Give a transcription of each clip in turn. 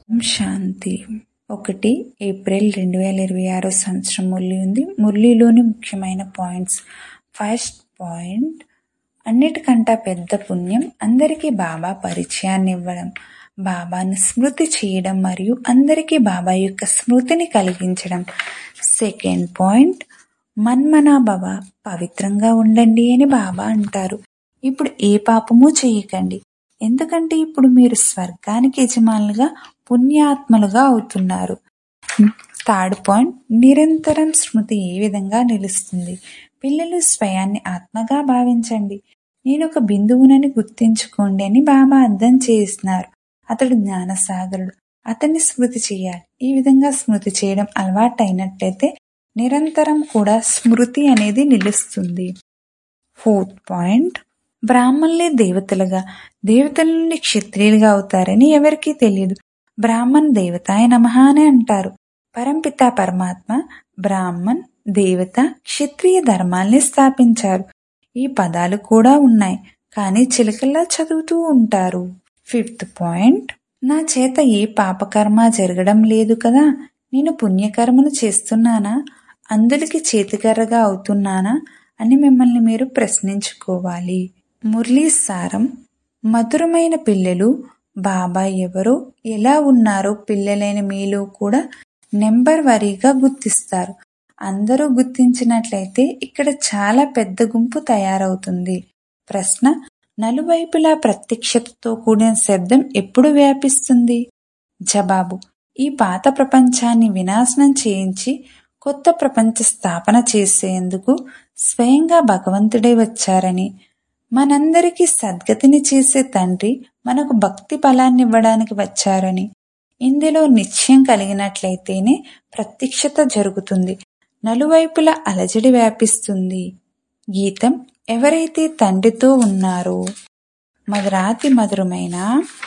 ఓం శాంతి ఒకటి ఏప్రిల్ రెండు వేల ఇరవై ఆరో సంవత్సరం మురళి ఉంది మురళిలోని ముఖ్యమైన పాయింట్స్ ఫస్ట్ పాయింట్ అన్నిటికంటా పెద్ద పుణ్యం అందరికీ బాబా పరిచయాన్ని ఇవ్వడం బాబాను స్మృతి చేయడం మరియు అందరికీ బాబా యొక్క స్మృతిని కలిగించడం సెకండ్ పాయింట్ మన్మనా భవ పవిత్రంగా ఉండండి అని బాబా అంటారు ఇప్పుడు ఏ పాపము చేయకండి ఎందుకంటే ఇప్పుడు మీరు స్వర్గానికి యజమానులుగా పుణ్యాత్మలుగా అవుతున్నారు థర్డ్ పాయింట్ నిరంతరం స్మృతి ఏ విధంగా నిలుస్తుంది పిల్లలు స్వయాన్ని ఆత్మగా భావించండి నేను ఒక బిందువునని గుర్తించుకోండి అని బాబా అర్థం చేస్తున్నారు అతడు జ్ఞానసాగరుడు అతన్ని స్మృతి చేయాలి ఈ విధంగా స్మృతి చేయడం అలవాటైనట్లయితే నిరంతరం కూడా స్మృతి అనేది నిలుస్తుంది ఫోర్త్ పాయింట్ బ్రాహ్మణులే దేవతలుగా దేవతల నుండి క్షత్రియులుగా అవుతారని ఎవరికీ తెలియదు బ్రాహ్మణ్ దేవతాయ నమః అని అంటారు పరంపిత పరమాత్మ బ్రాహ్మణ్ దేవత క్షత్రియ ధర్మాల్ని స్థాపించారు ఈ పదాలు కూడా ఉన్నాయి కానీ చిలకల్లా చదువుతూ ఉంటారు ఫిఫ్త్ పాయింట్ నా చేత ఏ పాపకర్మ జరగడం లేదు కదా నేను పుణ్యకర్మను చేస్తున్నానా అందులకి చేతికర్రగా అవుతున్నానా అని మిమ్మల్ని మీరు ప్రశ్నించుకోవాలి మురళీ సారం మధురమైన పిల్లలు బాబా ఎవరో ఎలా ఉన్నారో పిల్లలైన మీలో కూడా నెంబర్ వరీగా గుర్తిస్తారు అందరూ గుర్తించినట్లయితే ఇక్కడ చాలా పెద్ద గుంపు తయారవుతుంది ప్రశ్న నలువైపులా ప్రత్యక్షతతో కూడిన శబ్దం ఎప్పుడు వ్యాపిస్తుంది జవాబు ఈ పాత ప్రపంచాన్ని వినాశనం చేయించి కొత్త ప్రపంచ స్థాపన చేసేందుకు స్వయంగా భగవంతుడే వచ్చారని మనందరికీ సద్గతిని చేసే తండ్రి మనకు భక్తి బలాన్ని ఇవ్వడానికి వచ్చారని ఇందులో నిశ్చయం కలిగినట్లయితేనే ప్రత్యక్షత జరుగుతుంది నలువైపుల అలజడి వ్యాపిస్తుంది గీతం ఎవరైతే తండ్రితో ఉన్నారో మధురాతి మధురమైన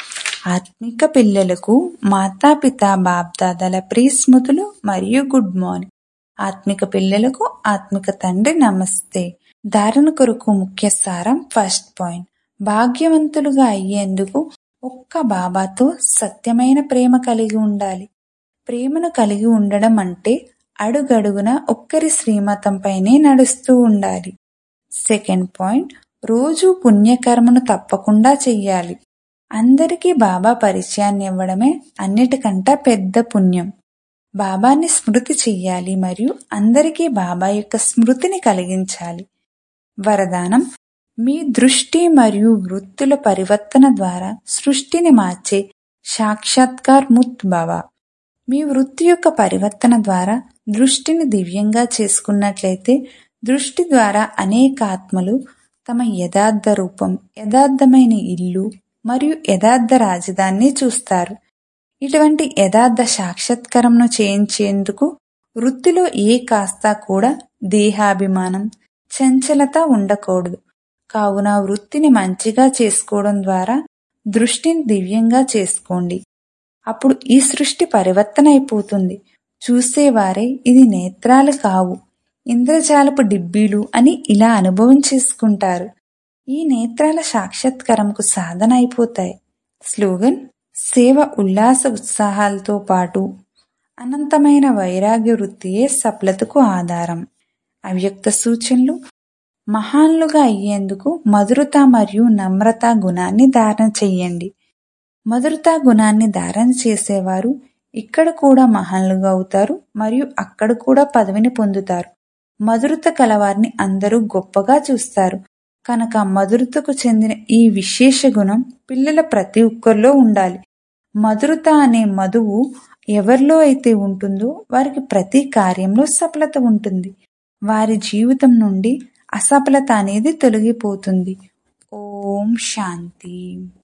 ఆత్మిక పిల్లలకు మాతాపిత బాప్దాదాల ప్రీస్మృతులు మరియు గుడ్ మార్నింగ్ ఆత్మిక పిల్లలకు ఆత్మిక తండ్రి నమస్తే ధారణ కొరకు ముఖ్య సారం ఫస్ట్ పాయింట్ భాగ్యవంతులుగా అయ్యేందుకు ఒక్క బాబాతో సత్యమైన ప్రేమ కలిగి ఉండాలి ప్రేమను కలిగి ఉండడం అంటే అడుగడుగున ఒక్కరి శ్రీమతంపైనే నడుస్తూ ఉండాలి సెకండ్ పాయింట్ రోజు పుణ్యకర్మను తప్పకుండా చెయ్యాలి అందరికీ బాబా పరిచయాన్ని ఇవ్వడమే అన్నిటికంటే పెద్ద పుణ్యం బాబాని స్మృతి చెయ్యాలి మరియు అందరికీ బాబా యొక్క స్మృతిని కలిగించాలి వరదానం మీ దృష్టి మరియు వృత్తుల పరివర్తన ద్వారా సృష్టిని మార్చే సాక్షాత్కార్ ముత్ భవ మీ వృత్తి యొక్క పరివర్తన ద్వారా దృష్టిని దివ్యంగా చేసుకున్నట్లయితే దృష్టి ద్వారా అనేక ఆత్మలు తమ యథార్థ రూపం యథార్థమైన ఇల్లు మరియు యథార్థ రాజధానిని చూస్తారు ఇటువంటి యథార్థ సాక్షాత్కారంను చేయించేందుకు వృత్తిలో ఏ కాస్త కూడా దేహాభిమానం చంచలత ఉండకూడదు కావున వృత్తిని మంచిగా చేసుకోవడం ద్వారా దృష్టిని దివ్యంగా చేసుకోండి అప్పుడు ఈ సృష్టి పరివర్తన అయిపోతుంది చూసేవారే ఇది నేత్రాలు కావు ఇంద్రజాలపు డిబ్బీలు అని ఇలా అనుభవం చేసుకుంటారు ఈ నేత్రాల సాక్షాత్కారంకు సాధన అయిపోతాయి స్లోగన్ సేవ ఉల్లాస ఉత్సాహాలతో పాటు అనంతమైన వైరాగ్య వృత్తియే సఫలతకు ఆధారం అవ్యక్త సూచనలు మహాన్లుగా అయ్యేందుకు మధురత మరియు నమ్రత గుణాన్ని ధారణ చెయ్యండి మధురత గుణాన్ని ధారణ చేసేవారు ఇక్కడ కూడా మహాన్లుగా అవుతారు మరియు అక్కడ కూడా పదవిని పొందుతారు మధురత కలవారిని అందరూ గొప్పగా చూస్తారు కనుక మధురతకు చెందిన ఈ విశేష గుణం పిల్లల ప్రతి ఒక్కరిలో ఉండాలి మధురత అనే మధువు ఎవరిలో అయితే ఉంటుందో వారికి ప్రతి కార్యంలో సఫలత ఉంటుంది వారి జీవితం నుండి అసఫలత అనేది తొలగిపోతుంది ఓం శాంతి